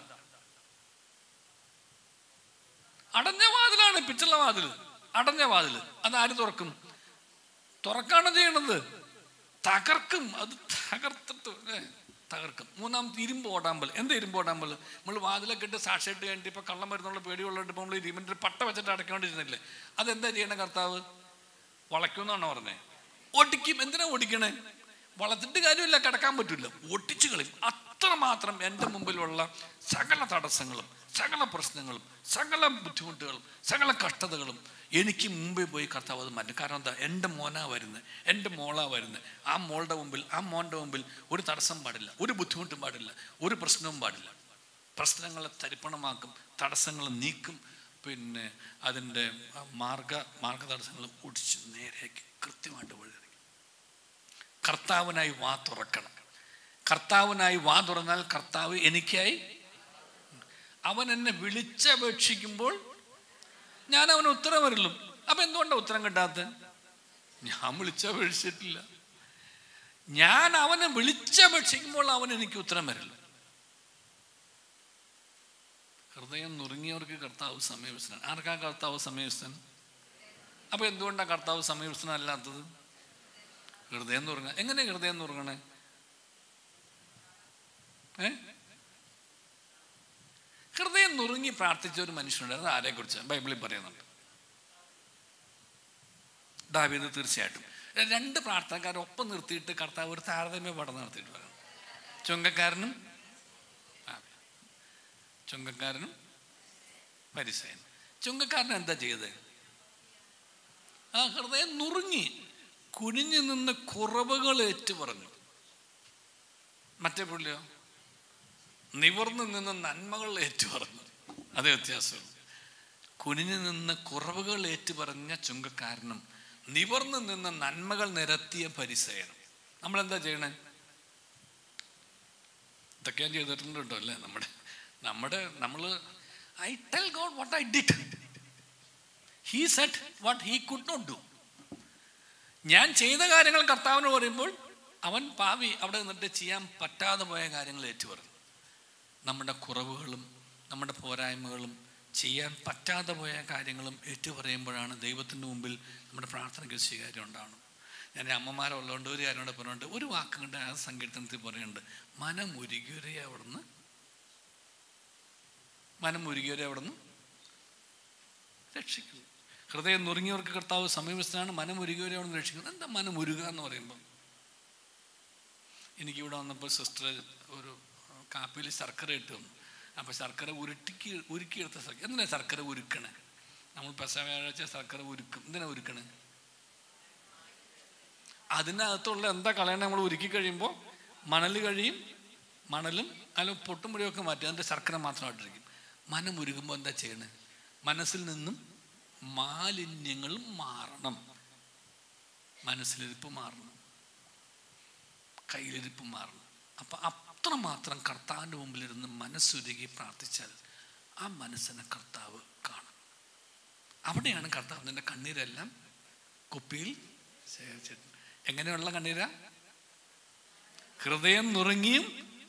അടഞ്ഞ വാതിലാണ് പിച്ചളവാതിൽ അടഞ്ഞ വാതിൽ അത് ആര് തുറക്കും തുറക്കാണ് ചെയ്യണത് തകർക്കും അത് തകർത്തിട്ട് ഏ, തകർക്കും മൂന്നാമത്തെ ഇരുമ്പ് ഓടാമ്പൽ എന്താ ഇരുമ്പ് ഓടാമ്പൽ നമ്മൾ വാതിലൊക്കെ ഇട്ട് സാക്ഷിയിട്ട് കഴിഞ്ഞിട്ട് ഇപ്പൊ കള്ളം വരുന്നുള്ള പേടിയുള്ളതുകൊണ്ട് ഇപ്പൊ നമ്മൾ ഇരുമ്പിന്റെ പട്ട വെച്ചിട്ട് അടയ്ക്കേണ്ടിരുന്നില്ലേ അതെന്താ ചെയ്യണ കർത്താവ് വളയ്ക്കുമെന്നാണ് പറഞ്ഞത് ഒടിക്കും എന്തിനാ ഓടിക്കണേ വളർത്തിട്ട് കാര്യമില്ല കിടക്കാൻ പറ്റില്ല ഒട്ടിച്ചു കളയും അത്രമാത്രം എൻ്റെ മുമ്പിലുള്ള സകല തടസ്സങ്ങളും സകല പ്രശ്നങ്ങളും സകല ബുദ്ധിമുട്ടുകളും സകല കഷ്ടതകളും എനിക്ക് മുമ്പേ പോയി കർത്താവ് അത് മാറ്റും കാരണം എന്താ എൻ്റെ മോനാ വരുന്നത് എൻ്റെ മോളാ വരുന്നത് ആ മോളുടെ മുമ്പിൽ ആ മോൻ്റെ മുമ്പിൽ ഒരു തടസ്സം പാടില്ല ഒരു ബുദ്ധിമുട്ടും പാടില്ല ഒരു പ്രശ്നവും പാടില്ല പ്രശ്നങ്ങളെ തരിപ്പണമാക്കും തടസ്സങ്ങൾ നീക്കും പിന്നെ അതിൻ്റെ മാർഗ മാർഗ തടസ്സങ്ങൾ ഒടിച്ച് നേരെയാക്കി കൃത്യമായിട്ട് വഴി കർത്താവിനായി വാ തുറക്കണം കർത്താവിനായി വാ തുറന്നാൽ കർത്താവ് എനിക്കായി അവൻ എന്നെ വിളിച്ചപേക്ഷിക്കുമ്പോൾ ഞാൻ അവന് ഉത്തരം വരില്ലു അപ്പൊ എന്തുകൊണ്ടാണ് ഉത്തരം കിട്ടാത്ത ഞാൻ വിളിച്ചപേക്ഷിച്ചിട്ടില്ല ഞാൻ അവനെ വിളിച്ചപേക്ഷിക്കുമ്പോൾ അവൻ എനിക്ക് ഉത്തരം വരില്ല ഹൃദയം നുറുങ്ങിയവർക്ക് കർത്താവ് സമയവസ്ഥനാണ് ആർക്കാ കർത്താവ് സമയവസ്ഥൻ അപ്പൊ എന്തുകൊണ്ടാണ് കർത്താവ് സമയവസ്ഥന അല്ലാത്തത് ഹൃദയം നുറുങ്ങ എങ്ങനെ ഹൃദയം നുറുങ്ങണേ ഏ ഹൃദയം നുറുങ്ങി പ്രാർത്ഥിച്ച ഒരു മനുഷ്യനുണ്ട് അത് ആരെ കുറിച്ച് ബൈബിളിൽ പറയുന്നുണ്ട് ദാവീദ് തീർച്ചയായിട്ടും രണ്ട് പ്രാർത്ഥനക്കാരെ ഒപ്പം നിർത്തിയിട്ട് കർത്താവ് ഒരു താരതമ്യ പഠനം നടത്തിയിട്ട് പറയാം ചുങ്കക്കാരനും ആ, ചുങ്കക്കാരനും പരിസയനും ചുങ്കക്കാരൻ എന്താ ചെയ്തത് ആ ഹൃദയം നുറുങ്ങി കുനിഞ്ഞു നിന്ന് കുറവുകൾ ഏറ്റു പറഞ്ഞു മറ്റേ പുള്ളിയോ നിവർന്നു നിന്ന് നന്മകൾ ഏറ്റു പറഞ്ഞു അതേ വ്യത്യാസം കുനിഞ്ഞു നിന്ന് കുറവുകൾ ഏറ്റു പറഞ്ഞ ചുങ്കക്കാരനും നിവർന്നു നിന്ന് നന്മകൾ നിരത്തിയ പരിസയനും നമ്മൾ എന്താ ചെയ്യണേ ഇതൊക്കെ ഞാൻ ചെയ്തിട്ടുണ്ട് കേട്ടോ അല്ലേ നമ്മുടെ നമ്മുടെ നമ്മൾ I tell God what I did he said what he could not do ഞാൻ ചെയ്ത കാര്യങ്ങൾ കർത്താവിന് പറയുമ്പോൾ അവൻ പാവി അവിടെ നിന്നിട്ട് ചെയ്യാൻ പറ്റാതെ പോയ കാര്യങ്ങൾ ഏറ്റുപറഞ്ഞു നമ്മുടെ കുറവുകളും നമ്മുടെ പോരായ്മകളും ചെയ്യാൻ പറ്റാതെ പോയ കാര്യങ്ങളും ഏറ്റുപറയുമ്പോഴാണ് ദൈവത്തിൻ്റെ മുമ്പിൽ നമ്മുടെ പ്രാർത്ഥനയ്ക്ക് ഒരു സ്വീകാര്യം ഉണ്ടാവണം ഞാൻ അമ്മമാരുള്ളതുകൊണ്ട് ഒരു കാര്യം കൂടെ പറഞ്ഞുകൊണ്ട് ഒരു വാക്കും കൊണ്ട് ആ സങ്കീർത്തനത്തിൽ പറയുന്നുണ്ട് മനം ഉരുകിയൊരേ അവിടുന്ന് മനം ഉരുകിയൊരേ അവിടുന്ന് രക്ഷിക്കുന്നു ഹൃദയം നുറുങ്ങിയവർക്ക് കർത്താവ് സമീപസ്ഥനാണ് മനം ഉരുകിയവരെ അവിടെ രക്ഷിക്കുന്നത് എന്താ മനം ഉരുക എന്ന് പറയുമ്പോൾ എനിക്കിവിടെ വന്നപ്പോൾ സിസ്റ്റർ ഒരു കാപ്പിയിൽ ശർക്കര ഇട്ട് വന്നു അപ്പോൾ ശർക്കര ഉരുട്ടിക്ക് ഉരുക്കിയെടുത്ത ശർക്കര എന്തിനാ ശർക്കര ഉരുക്കണേ നമ്മൾ പെസ വ്യാഴാഴ്ച ശർക്കര ഉരുക്കും എന്തിനാ ഉരുക്കണേ അതിനകത്തുള്ള എന്താ കളയണേ നമ്മൾ ഉരുക്കി കഴിയുമ്പോൾ മണൽ കഴിയും മണലും അതിൽ പൊട്ടും പൊടിയൊക്കെ മാറ്റി അതിൻ്റെ ശർക്കര മാത്രമായിട്ടിരിക്കും മനം ഉരുകുമ്പോൾ എന്താ ചെയ്യണേ മനസ്സിൽ നിന്നും മാലിന്യങ്ങൾ മാറണം മനസ്സിലിരിപ്പ് മാറണം കയ്യിലിരിപ്പ് മാറണം അപ്പം അത്രമാത്രം കർത്താവിൻ്റെ മുമ്പിലിരുന്ന് മനസ്സുരുകി പ്രാർത്ഥിച്ചാൽ ആ മനസ്സിനെ കർത്താവ് കാണും അവിടെയാണ് കർത്താവ് നിന്റെ കണ്ണീരെല്ലാം കുപ്പിയിൽ ശേഖരിച്ചിട്ടുണ്ട് എങ്ങനെയുള്ള കണ്ണീരാ ഹൃദയം നുറുങ്ങിയും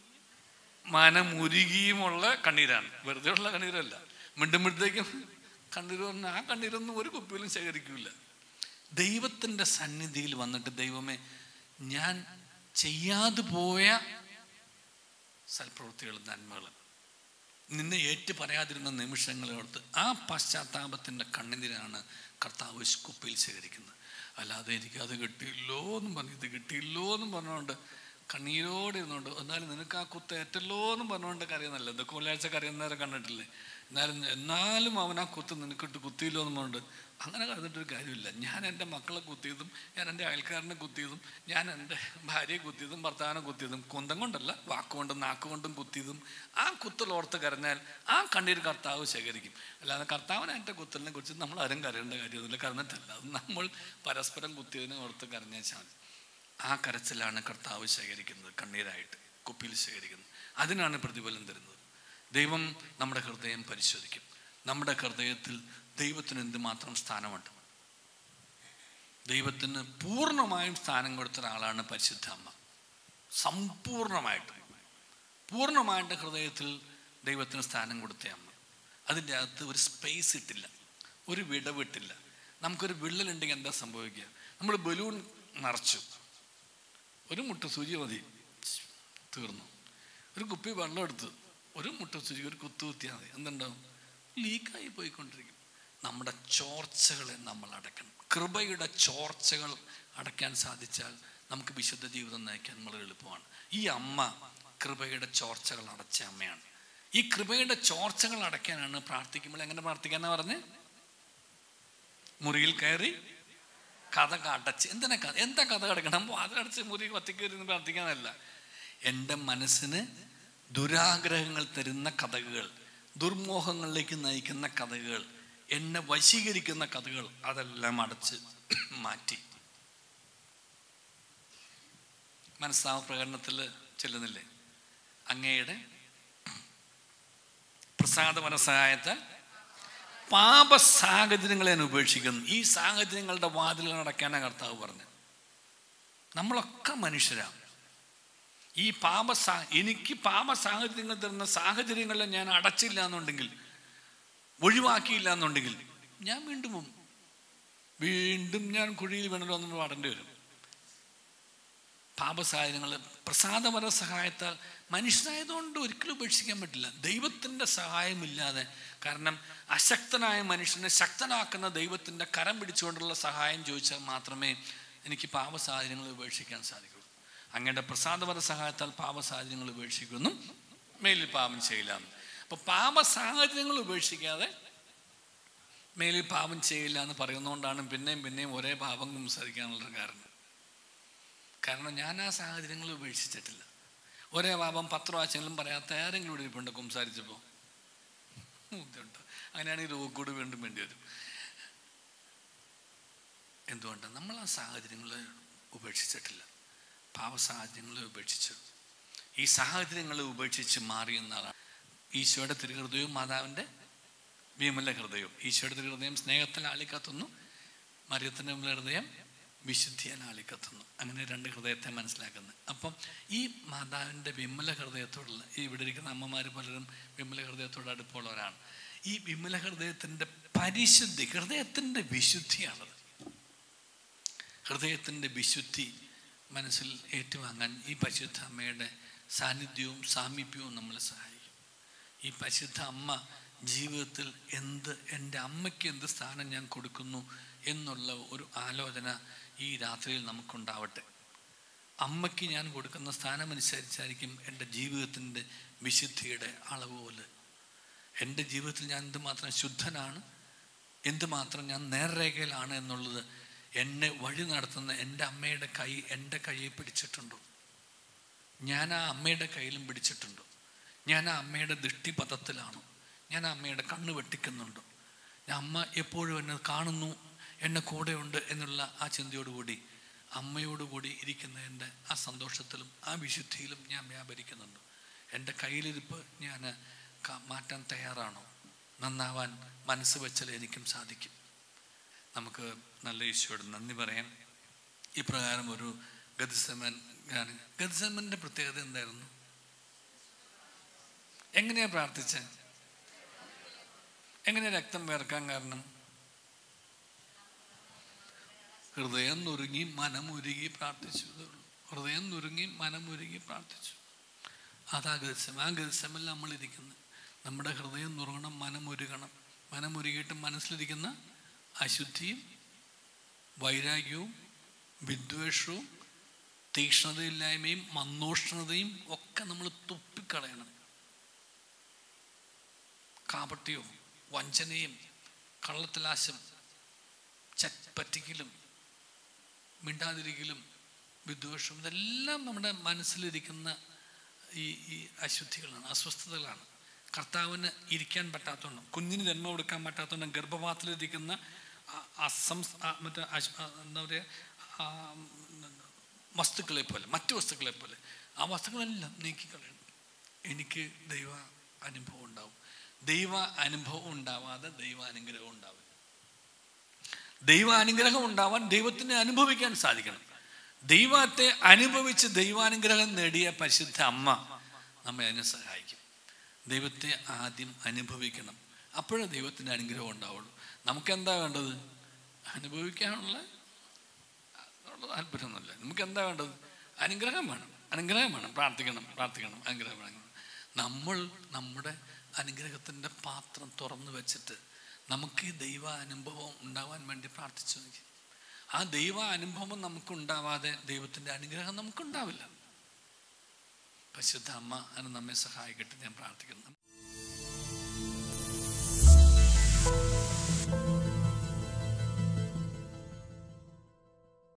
മനം ഉരുകിയുമുള്ള കണ്ണീരാണ് വെറുതെ ഉള്ള കണ്ണീരല്ല മിണ്ടുമ്പോഴത്തേക്കും കണ്ണീർ പറഞ്ഞാൽ ആ കണ്ണീരൊന്നും ഒരു കുപ്പിയിലും ശേഖരിക്കില്ല ദൈവത്തിൻ്റെ സന്നിധിയിൽ വന്നിട്ട് ദൈവമേ ഞാൻ ചെയ്യാതെ പോയ സൽപ്രവൃത്തികൾ നന്മകൾ നിന്നെ ഏറ്റു പറയാതിരുന്ന നിമിഷങ്ങളോർത്ത് ആ പശ്ചാത്താപത്തിൻ്റെ കണ്ണുനീരാണ് കർത്താവ് കുപ്പിയിൽ ശേഖരിക്കുന്നത് അല്ലാതെ എനിക്ക് അത് കിട്ടിയില്ലോ എന്നും പറഞ്ഞു ഇത് കിട്ടിയില്ലോ എന്നും പറഞ്ഞുകൊണ്ട് കണ്ണീരോടെ ഇരുന്നുകൊണ്ട് എന്നാലും നിനക്ക് ആ കുത്ത് ഏറ്റല്ലോ എന്നും പറഞ്ഞുകൊണ്ട് കരയുന്നല്ല ഇതൊക്കെ വെള്ളിയാഴ്ച കരയുന്നവരെ കണ്ടിട്ടില്ലേ എന്നാലും എന്നാലും അവൻ ആ കുത്ത് നിനക്കിട്ട് കുത്തിയില്ലോ എന്ന് പറഞ്ഞുകൊണ്ട് അങ്ങനെ കരുതിട്ടൊരു കാര്യമില്ല ഞാൻ എൻ്റെ മക്കളെ കുത്തിയതും ഞാൻ എൻ്റെ അയൽക്കാരനെ കുത്തിയതും ഞാൻ എൻ്റെ ഭാര്യയെ കുത്തിയതും ഭർത്താവിനെ കുത്തിയതും കുന്തം കൊണ്ടല്ല വാക്കുകൊണ്ടും നാക്കുകൊണ്ടും കുത്തിയതും ആ കുത്തലോർത്ത് കരഞ്ഞാൽ ആ കണ്ണീർ കർത്താവ് ശേഖരിക്കും അല്ലാതെ കർത്താവിനെ എൻ്റെ കുത്തലിനെ കുറിച്ച് നമ്മൾ ആരും കരയേണ്ട കാര്യമൊന്നുമില്ല കരഞ്ഞിട്ടല്ല അത് നമ്മൾ പരസ്പരം കുത്തിയതിനെ ഓർത്ത് കരഞ്ഞാൽ മതി ആ കരച്ചിലാണ് കർത്താവ് ശേഖരിക്കുന്നത് കണ്ണീരായിട്ട് കുപ്പിയിൽ ശേഖരിക്കുന്നത് അതിനാണ് പ്രതിഫലം തരുന്നത് ദൈവം നമ്മുടെ ഹൃദയം പരിശോധിക്കും നമ്മുടെ ഹൃദയത്തിൽ ദൈവത്തിന് എന്തുമാത്രം സ്ഥാനമുണ്ട് ദൈവത്തിന് പൂർണ്ണമായും സ്ഥാനം കൊടുത്ത ഒരാളാണ് പരിശുദ്ധ അമ്മ സമ്പൂർണമായിട്ട് പൂർണ്ണമായിട്ട് ഹൃദയത്തിൽ ദൈവത്തിന് സ്ഥാനം കൊടുത്ത അമ്മ അതിൻ്റെ അകത്ത് ഒരു സ്പേസ് ഇട്ടില്ല ഒരു വിടവിട്ടില്ല നമുക്കൊരു വിള്ളലുണ്ടെങ്കിൽ എന്താ സംഭവിക്കുക നമ്മൾ ബലൂൺ നിറച്ചു ഒരു മുട്ട സൂചി മതി തീർന്നു ഒരു കുപ്പി വെള്ളം എടുത്ത് ഒരു മുട്ട സൂചി ഒരു കുത്തു കുത്തിയാൽ മതി എന്തുണ്ടാവും ലീക്കായി പോയിക്കൊണ്ടിരിക്കും നമ്മുടെ ചോർച്ചകളെ നമ്മൾ അടയ്ക്കണം കൃപയുടെ ചോർച്ചകൾ അടയ്ക്കാൻ സാധിച്ചാൽ നമുക്ക് വിശുദ്ധ ജീവിതം നയിക്കാൻ വളരെ എളുപ്പമാണ് ഈ അമ്മ കൃപയുടെ ചോർച്ചകൾ അടച്ച അമ്മയാണ് ഈ കൃപയുടെ ചോർച്ചകൾ അടയ്ക്കാനാണ് പ്രാർത്ഥിക്കുമ്പോൾ എങ്ങനെ പ്രാർത്ഥിക്കാന്നാ പറഞ്ഞ് മുറിയിൽ കയറി കഥ അടച്ച് എന്തിനാ കഥ എന്താ കഥ അടക്കണം അതിലടച്ച് മുറി ഒറ്റയ്ക്കയറി നിന്ന് പ്രാർത്ഥിക്കാനല്ല എൻ്റെ മനസ്സിന് ദുരാഗ്രഹങ്ങൾ തരുന്ന കഥകൾ ദുർമോഹങ്ങളിലേക്ക് നയിക്കുന്ന കഥകൾ എന്നെ വശീകരിക്കുന്ന കഥകൾ അതെല്ലാം അടച്ച് മാറ്റി മനസ്താവ പ്രകടനത്തിൽ ചെല്ലുന്നില്ലേ അങ്ങയുടെ പ്രസാദ മനസ്സഹായത്താൽ പാപ സാഹചര്യങ്ങളെ ഞാൻ ഉപേക്ഷിക്കുന്നു ഈ സാഹചര്യങ്ങളുടെ വാതിലുകൾ അടയ്ക്കാനാണ് കർത്താവ് പറഞ്ഞത് നമ്മളൊക്കെ മനുഷ്യരാണ് ഈ പാപ സാ എനിക്ക് പാപ സാഹചര്യങ്ങൾ തരുന്ന സാഹചര്യങ്ങളെ ഞാൻ അടച്ചില്ല എന്നുണ്ടെങ്കിൽ ഒഴിവാക്കിയില്ല എന്നുണ്ടെങ്കിൽ ഞാൻ വീണ്ടും പോകും. വീണ്ടും ഞാൻ കുഴിയിൽ വീണല്ലോ എന്ന് പാടേണ്ടി വരും പാപസാഹചര്യങ്ങൾ പ്രസാദപര സഹായത്താൽ മനുഷ്യനായതുകൊണ്ട് ഒരിക്കലും ഉപേക്ഷിക്കാൻ പറ്റില്ല ദൈവത്തിൻ്റെ സഹായമില്ലാതെ കാരണം അശക്തനായ മനുഷ്യനെ ശക്തനാക്കുന്ന ദൈവത്തിൻ്റെ കരം പിടിച്ചുകൊണ്ടുള്ള സഹായം ചോദിച്ചാൽ മാത്രമേ എനിക്ക് പാപസാഹചര്യങ്ങൾ ഉപേക്ഷിക്കാൻ സാധിക്കുള്ളൂ അങ്ങയുടെ പ്രസാദപര സഹായത്താൽ പാപസാഹചര്യങ്ങൾ ഉപേക്ഷിക്കുന്നു മേലിൽ പാപം ചെയ്യില്ല അപ്പോൾ പാപ സാഹചര്യങ്ങൾ ഉപേക്ഷിക്കാതെ മേലിൽ പാപം ചെയ്യില്ല എന്ന് പറയുന്നതുകൊണ്ടാണ് പിന്നെയും പിന്നെയും ഒരേ പാപം സംസാരിക്കാനുള്ള കാരണം കാരണം ഞാൻ ആ സാഹചര്യങ്ങൾ ഉപേക്ഷിച്ചിട്ടില്ല ഒരേ പാപം പത്ത് പ്രാവശ്യങ്ങളും പറയാത്ത ആരെങ്കിലും ഇവിടെ ഇരിപ്പുണ്ട് സംസാരിച്ചപ്പോൾ ബുദ്ധിമുട്ട് അങ്ങനെയാണെങ്കിൽ രോഗക്കൂട് വീണ്ടും വേണ്ടി വരും എന്തുകൊണ്ട് നമ്മൾ ആ സാഹചര്യങ്ങൾ ഉപേക്ഷിച്ചിട്ടില്ല പാവ സാഹചര്യങ്ങളെ ഉപേക്ഷിച്ചു ഈ സാഹചര്യങ്ങളെ ഉപേക്ഷിച്ച് മാറിയെന്നാണ് ഈശോയുടെ തിരുഹൃദയവും മാതാവിൻ്റെ വിമല ഹൃദയവും ഈശോയുടെ ഹൃദയം സ്നേഹത്തിൽ ആളിക്കത്തുന്നു മറിയത്തിൻ്റെ വിമല ഹൃദയം വിശുദ്ധിയാൽ ആളിക്കത്തുന്നു അങ്ങനെ രണ്ട് ഹൃദയത്തെ മനസ്സിലാക്കുന്നത് അപ്പം ഈ മാതാവിൻ്റെ വിമല ഹൃദയത്തോടുള്ള ഈ ഇവിടെ ഇരിക്കുന്ന അമ്മമാർ പലരും വിമല ഹൃദയത്തോട് അടുപ്പമുള്ളവരാണ് ഈ വിമല ഹൃദയത്തിൻ്റെ പരിശുദ്ധി ഹൃദയത്തിൻ്റെ വിശുദ്ധിയാണത് ഹൃദയത്തിൻ്റെ വിശുദ്ധി മനസ്സിൽ ഏറ്റുവാങ്ങാൻ ഈ പരിശുദ്ധ അമ്മയുടെ സാന്നിധ്യവും സാമീപ്യവും നമ്മളെ സഹായിക്കും ഈ പരിശുദ്ധ അമ്മ ജീവിതത്തിൽ എന്ത് എൻ്റെ അമ്മയ്ക്ക് എന്ത് സ്ഥാനം ഞാൻ കൊടുക്കുന്നു എന്നുള്ള ഒരു ആലോചന ഈ രാത്രിയിൽ നമുക്കുണ്ടാവട്ടെ അമ്മയ്ക്ക് ഞാൻ കൊടുക്കുന്ന സ്ഥാനമനുസരിച്ചായിരിക്കും എൻ്റെ ജീവിതത്തിൻ്റെ വിശുദ്ധിയുടെ അളവ് പോലെ എൻ്റെ ജീവിതത്തിൽ ഞാൻ എന്തുമാത്രം ശുദ്ധനാണ് എന്തുമാത്രം ഞാൻ നേർരേഖയിലാണ് എന്നുള്ളത് എന്നെ വഴി നടത്തുന്ന എൻ്റെ അമ്മയുടെ കൈ എൻ്റെ കൈയെ പിടിച്ചിട്ടുണ്ടോ ഞാൻ ആ അമ്മയുടെ കയ്യിലും പിടിച്ചിട്ടുണ്ടോ ഞാൻ ആ അമ്മയുടെ ദൃഷ്ടിപഥത്തിലാണോ ഞാൻ ആ അമ്മയുടെ കണ്ണ് വെട്ടിക്കുന്നുണ്ടോ ഞാൻ അമ്മ എപ്പോഴും എന്നെ കാണുന്നു എന്നെ കൂടെയുണ്ട് എന്നുള്ള ആ ചിന്തയോടുകൂടി അമ്മയോടുകൂടി ഇരിക്കുന്നതിൻ്റെ ആ സന്തോഷത്തിലും ആ വിശുദ്ധിയിലും ഞാൻ വ്യാപരിക്കുന്നുണ്ട് എൻ്റെ കയ്യിലിരിപ്പ് ഞാൻ ക- മാറ്റാൻ തയ്യാറാണോ നന്നാവാൻ മനസ്സ് വെച്ചാൽ എനിക്കും സാധിക്കും നമുക്ക് നല്ല ഈശോയോട് നന്ദി പറയാം ഇപ്രകാരം ഒരു ഗതിസമൻ ഗാനം ഗതിസമൻ്റെ പ്രത്യേകത എന്തായിരുന്നു എങ്ങനെയാ പ്രാർത്ഥിച്ച എങ്ങനെയാ രക്തം വേർക്കാൻ കാരണം ഹൃദയം നുറുങ്ങി മനമുരുകി പ്രാർത്ഥിച്ചു ഇതേ ഉള്ളൂ. ഹൃദയം നുറുങ്ങി മനമുരുകി പ്രാർത്ഥിച്ചു അതാ ഗതിസമ ആ ഗതിസമിൽ നമ്മൾ ഇരിക്കുന്നത് നമ്മുടെ ഹൃദയം നുറുങ്ങണം മനമുരുകണം മനമുരുകിയിട്ട് മനസ്സിലിരിക്കുന്ന അശുദ്ധിയും വൈരാഗ്യവും വിദ്വേഷവും തീക്ഷ്ണതയില്ലായ്മയും മന്നോഷ്ണതയും ഒക്കെ നമ്മൾ തുപ്പിക്കളയണം കാപട്യവും വഞ്ചനയും കള്ളത്തിലാശം ചപ്പറ്റിക്കലും മിണ്ടാതിരിക്കലും വിദ്വേഷവും ഇതെല്ലാം നമ്മുടെ മനസ്സിലിരിക്കുന്ന ഈ ഈ അശുദ്ധികളാണ് അസ്വസ്ഥതകളാണ് കർത്താവിന് ഇരിക്കാൻ പറ്റാത്തതുകൊണ്ടും കുഞ്ഞിന് ജന്മം കൊടുക്കാൻ പറ്റാത്തതുകൊണ്ടും ഗർഭപാത്രത്തിലിരിക്കുന്ന ആ- അസംസ് ആ മറ്റേ അശ്- ആ എന്താ പറയുക ആ, വസ്തുക്കളെ പോലെ മറ്റു വസ്തുക്കളെ പോലെ ആ വസ്തുക്കളെല്ലാം നീക്കിക്കളയണം എനിക്ക് ദൈവ അനുഭവം ഉണ്ടാവും ദൈവ അനുഭവം ഉണ്ടാവാതെ ദൈവ അനുഗ്രഹം ഉണ്ടാവില്ല ദൈവ അനുഗ്രഹം ഉണ്ടാവാൻ ദൈവത്തിനെ അനുഭവിക്കാൻ സാധിക്കണം ദൈവത്തെ അനുഭവിച്ച് ദൈവാനുഗ്രഹം നേടിയ പരിശുദ്ധ അമ്മ നമ്മെ അതിനെ സഹായിക്കും ദൈവത്തെ ആദ്യം അനുഭവിക്കണം അപ്പോഴേ ദൈവത്തിൻ്റെ അനുഗ്രഹം ഉണ്ടാവുള്ളൂ നമുക്ക് എന്താ വേണ്ടത് അനുഭവിക്കാനുള്ള അതിനുള്ള താല്പര്യമൊന്നുമില്ല നമുക്ക് എന്താ വേണ്ടത് അനുഗ്രഹം വേണം അനുഗ്രഹം വേണം പ്രാർത്ഥിക്കണം പ്രാർത്ഥിക്കണം അനുഗ്രഹം വേണം നമ്മൾ നമ്മുടെ അനുഗ്രഹത്തിൻ്റെ പാത്രം തുറന്നു വെച്ചിട്ട് നമുക്ക് ഈ ദൈവ അനുഭവം ഉണ്ടാവാൻ വേണ്ടി പ്രാർത്ഥിച്ചു നോക്കി ആ ദൈവ അനുഭവം നമുക്കുണ്ടാവാതെ ദൈവത്തിൻ്റെ അനുഗ്രഹം നമുക്കുണ്ടാവില്ല പരിശുദ്ധ അമ്മ അതിന് നമ്മെ സഹായിക്കട്ടെ ഞാൻ പ്രാർത്ഥിക്കുന്നു